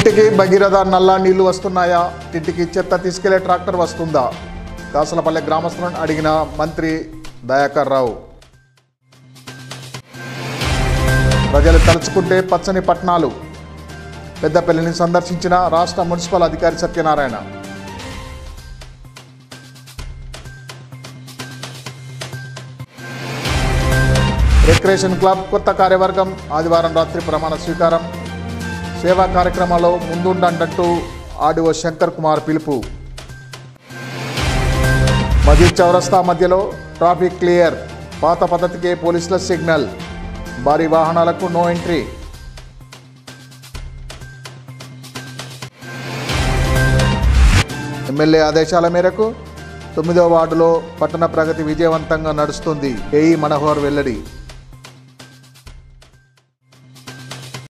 ఇంటింటికి భగీరథ నల్లా నీళ్లు వస్తున్నాయా ఇంటికి చెత్త తీసుకెళ్లే ట్రాక్టర్ వస్తుందా కాసలపల్లె గ్రామస్తులను అడిగిన మంత్రి దయాకర్ రావు ప్రజలు తలుచుకుంటే పచ్చని పట్టణాలు పెద్దపల్లిని సందర్శించిన రాష్ట్ర మున్సిపల్ అధికారి సత్యనారాయణ రిక్రియేషన్ క్లబ్ కొత్త కార్యవర్గం ఆదివారం రాత్రి ప్రమాణ స్వీకారం సేవా కార్యక్రమాల్లో ముందుండంటూ ఆడిఓ శంకర్ కుమార్ పిలుపు మజీద్ చౌరస్తా మధ్యలో ట్రాఫిక్ క్లియర్ పాత పద్ధతికే పోలీసుల సిగ్నల్ భారీ వాహనాలకు నో ఎంట్రీ ఎమ్మెల్యే ఆదేశాల మేరకు తొమ్మిదో వార్డులో పట్టణ ప్రగతి విజయవంతంగా నడుస్తుంది ఏఈ మనోహర్ వెల్లడి